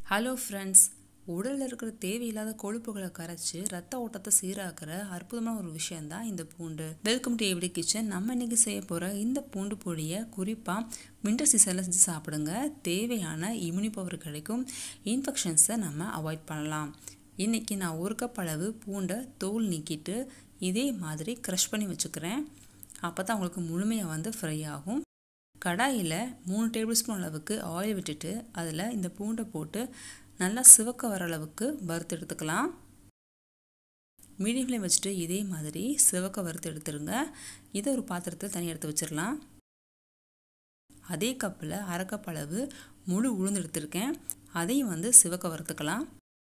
hello friends உடலில் இருக்கிற தேவையில்லாத கொழுப்புகளை கரைச்சி ரத்த ஓட்டத்தை சீராக்கிற அற்புதமான ஒரு விஷயந்தான் இந்த பூண்டு வெல்கம் டு எவ்ரி கிச்சன் நம்ம இன்னைக்கு செய்ய போகிற இந்த பூண்டு பொடியை குறிப்பாக வின்டர் சீசனில் செஞ்சு சாப்பிடுங்க தேவையான இம்யூனி பவர் கிடைக்கும் இன்ஃபெக்ஷன்ஸை நம்ம அவாய்ட் பண்ணலாம் இன்றைக்கி நான் ஒரு கப் அளவு பூண்டை தோல் நீக்கிட்டு இதே மாதிரி க்ரஷ் பண்ணி வச்சுக்கிறேன் அப்போ தான் உங்களுக்கு முழுமையாக வந்து ஃப்ரை ஆகும் கடாயில் மூணு டேபிள் ஸ்பூன் அளவுக்கு ஆயில் விட்டுட்டு அதில் இந்த பூண்டை போட்டு நல்லா சிவக்க வர அளவுக்கு வறுத்து எடுத்துக்கலாம் மீடியம் ஃப்ளேம் வச்சுட்டு இதே மாதிரி சிவக்க வறுத்து எடுத்துருங்க இதை ஒரு பாத்திரத்தில் தனி எடுத்து வச்சிடலாம் அதே கப்பில் அரை கப் அளவு முழு உளுந்து எடுத்திருக்கேன் அதையும் வந்து சிவக்க வறுத்துக்கலாம்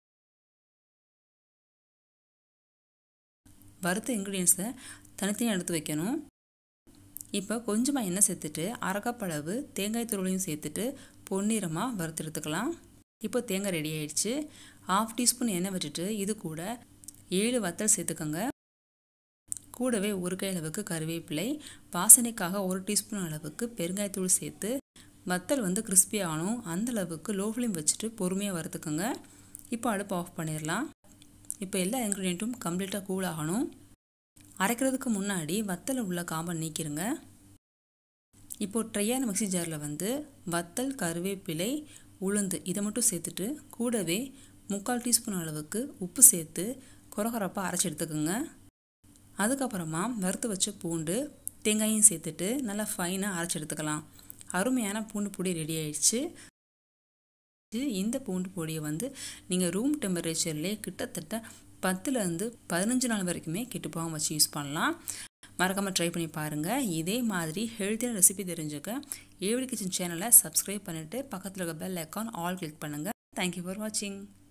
வறுத்த இன்க்ரீடியன்ஸை தனித்தனியாக எடுத்து வைக்கணும் இப்போ கொஞ்சமாக எண்ணெய் சேர்த்துட்டு அரைக்கப் அளவு தேங்காய் துருளையும் சேர்த்துட்டு பொன்னிறமாக வறுத்து எடுத்துக்கலாம் இப்போ தேங்காய் ரெடி ஆயிடுச்சு ஆஃப் டீஸ்பூன் எண்ணெய் விட்டுட்டு இது கூட ஏழு வத்தல் சேர்த்துக்கோங்க கூடவே ஒரு கை அளவுக்கு கருவேப்பிலை வாசனைக்காக ஒரு டீஸ்பூன் அளவுக்கு பெருங்காயத்தூள் சேர்த்து வத்தல் வந்து கிறிஸ்பி ஆகணும் அந்த அளவுக்கு லோ ஃப்ளேம் வச்சுட்டு பொறுமையாக வறுத்துக்கோங்க இப்போ அடுப்பு ஆஃப் பண்ணிடலாம் இப்போ எல்லா இன்க்ரீடியண்ட்டும் கம்ப்ளீட்டாக கூல் ஆகணும் அரைக்கிறதுக்கு முன்னாடி வத்தல் உள்ள காம்பை நீக்கிருங்க இப்போது ட்ரையான மிக்சி ஜாரில் வந்து வத்தல் கருவேப்பிலை உளுந்து இதை மட்டும் சேர்த்துட்டு கூடவே முக்கால் டீஸ்பூன் அளவுக்கு உப்பு சேர்த்து குறகுறப்பாக அரைச்சி எடுத்துக்கோங்க அதுக்கப்புறமா வறுத்து வச்ச பூண்டு தேங்காயும் சேர்த்துட்டு நல்லா ஃபைனாக அரைச்சி எடுத்துக்கலாம் அருமையான பூண்டு பொடி ரெடி ஆயிடுச்சு இந்த பூண்டு பொடியை வந்து நீங்கள் ரூம் டெம்பரேச்சர்லேயே கிட்டத்தட்ட பத்துலேருந்து பதினஞ்சு நாள் வரைக்குமே கெட்டு போகாமல் வச்சு யூஸ் பண்ணலாம் மறக்காமல் ட்ரை பண்ணி பாருங்கள் இதே மாதிரி ஹெல்த்தியான ரெசிபி தெரிஞ்சுக்க ஏவிடி கிச்சன் சேனலை சப்ஸ்கிரைப் பண்ணிவிட்டு பக்கத்தில் இருக்க பெல் ஐக்கான் ஆல் கிளிக் பண்ணுங்கள் தேங்க்யூ ஃபார் வாட்சிங்